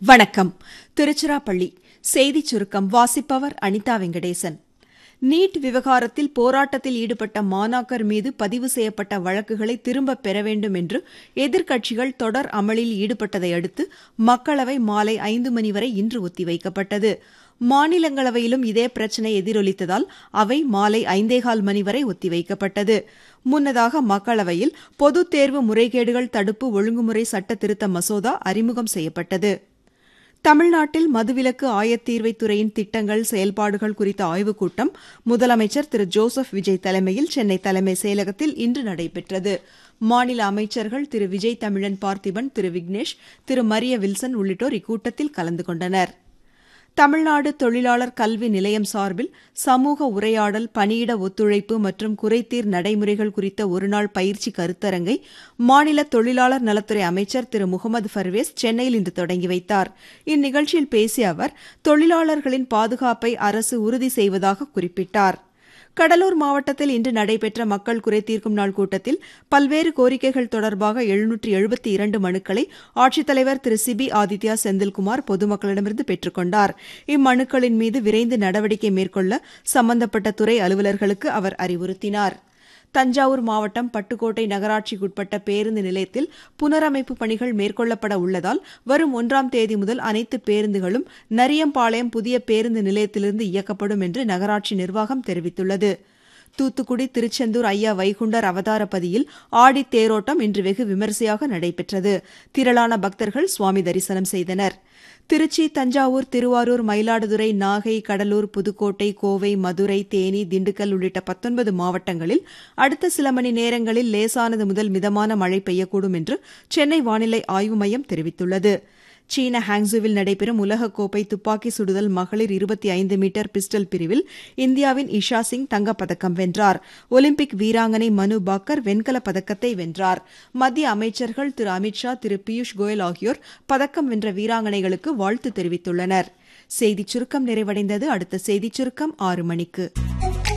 வணக்கம் திருச்சிராப்பள்ளி செய்திச் சுருக்கம் வாசிப்பவர் அனிதா வெங்கடேசன் நீட் விவகாரத்தில் போராட்டத்தில் ஈடுபட்ட மாணாக்கர் மீது பதிவு செய்யப்பட்ட வழக்குகளை திரும்பப் பெற வேண்டும் என்று எதிர்க்கட்சிகள் தொடர் அமளியில் ஈடுபட்டதை அடுத்து மக்களவை மாலை ஐந்து மணி வரை இன்று ஒத்திவைக்கப்பட்டது மாநிலங்களவையிலும் இதே பிரச்சினை எதிரொலித்ததால் அவை மாலை ஐந்தேகால் மணி வரை ஒத்திவைக்கப்பட்டது முன்னதாக மக்களவையில் பொதுத் தேர்வு முறைகேடுகள் தடுப்பு ஒழுங்குமுறை சட்ட திருத்த மசோதா அறிமுகம் செய்யப்பட்டது தமிழ்நாட்டில் மதுவிலக்கு ஆயத்தீர்வைத் துறையின் திட்டங்கள் செயல்பாடுகள் குறித்த ஆய்வுக் கூட்டம் முதலமைச்சர் திரு ஜோசப் விஜய் தலைமையில் சென்னை தலைமை செயலகத்தில் இன்று நடைபெற்றது மாநில அமைச்சர்கள் திரு விஜய் தமிழன் பார்த்திபன் திரு விக்னேஷ் திரு மரிய வில்சன் உள்ளிட்டோர் இக்கூட்டத்தில் கலந்து கொண்டனர் தமிழ்நாடு தொழிலாளர் கல்வி நிலையம் சார்பில் சமூக உரையாடல் பணியிட ஒத்துழைப்பு மற்றும் குறைதீர் நடைமுறைகள் குறித்த ஒருநாள் பயிற்சி கருத்தரங்கை மாநில தொழிலாளர் நலத்துறை அமைச்சர் திரு முகமது ஃபர்வேஸ் சென்னையில் இன்று தொடங்கி வைத்தார் இந்நிகழ்ச்சியில் பேசிய அவர் தொழிலாளர்களின் பாதுகாப்பை அரசு உறுதி செய்வதாக குறிப்பிட்டார் கடலூர் மாவட்டத்தில் இன்று நடைபெற்ற மக்கள் குறைதீர்க்கும் நாள் கூட்டத்தில் பல்வேறு கோரிக்கைகள் தொடர்பாக எழுநூற்று எழுபத்தி இரண்டு மனுக்களை ஆட்சித்தலைவர் திரு சிபி ஆதித்யா செந்தில்குமார் பொதுமக்களிடமிருந்து பெற்றுக் கொண்டார் இம்மனுக்களின் மீது விரைந்து நடவடிக்கை மேற்கொள்ள சம்பந்தப்பட்ட துறை அலுவலர்களுக்கு அவர் அறிவுறுத்தினார் தஞ்சாவூர் மாவட்டம் பட்டுக்கோட்டை நகராட்சிக்குட்பட்ட பேருந்து நிலையத்தில் புனரமைப்பு பணிகள் மேற்கொள்ளப்பட உள்ளதால் வரும் ஒன்றாம் தேதி முதல் அனைத்து பேருந்துகளும் நரியம்பாளையம் புதிய பேருந்து நிலையத்திலிருந்து இயக்கப்படும் என்று நகராட்சி நிர்வாகம் தெரிவித்துள்ளது தூத்துக்குடி திருச்செந்தூர் ஐயா வைகுண்டர் அவதாரப்பதியில் ஆடி தேரோட்டம் இன்று வெகு விமரிசையாக நடைபெற்றது திரளான பக்தர்கள் சுவாமி தரிசனம் செய்தனர் திருச்சி தஞ்சாவூர் திருவாரூர் மயிலாடுதுறை நாகை கடலூர் புதுக்கோட்டை கோவை மதுரை தேனி திண்டுக்கல் உள்ளிட்ட பத்தொன்பது மாவட்டங்களில் அடுத்த சில மணி நேரங்களில் லேசானது முதல் மிதமான மழை பெய்யக்கூடும் என்று சென்னை வானிலை ஆய்வு மையம் தெரிவித்துள்ளது சீன ஹாங்ஸுவில் நடைபெறும் உலகக்கோப்பை துப்பாக்கி சுடுதல் மகளிர் இருபத்தி ஐந்து மீட்டர் பிஸ்டல் பிரிவில் இந்தியாவின் இஷா சிங் தங்கப்பதக்கம் வென்றார் ஒலிம்பிக் வீராங்கனை மனு பாக்கர் வெண்கலப் பதக்கத்தை வென்றார் மத்திய அமைச்சர்கள் திரு அமித்ஷா திரு பியூஷ் கோயல் ஆகியோர் பதக்கம் வென்ற வீராங்கனைகளுக்கு வாழ்த்து தெரிவித்துள்ளனர் செய்திச் சுருக்கம் நிறைவடைந்தது அடுத்த செய்திச் சுருக்கம் ஆறு மணிக்கு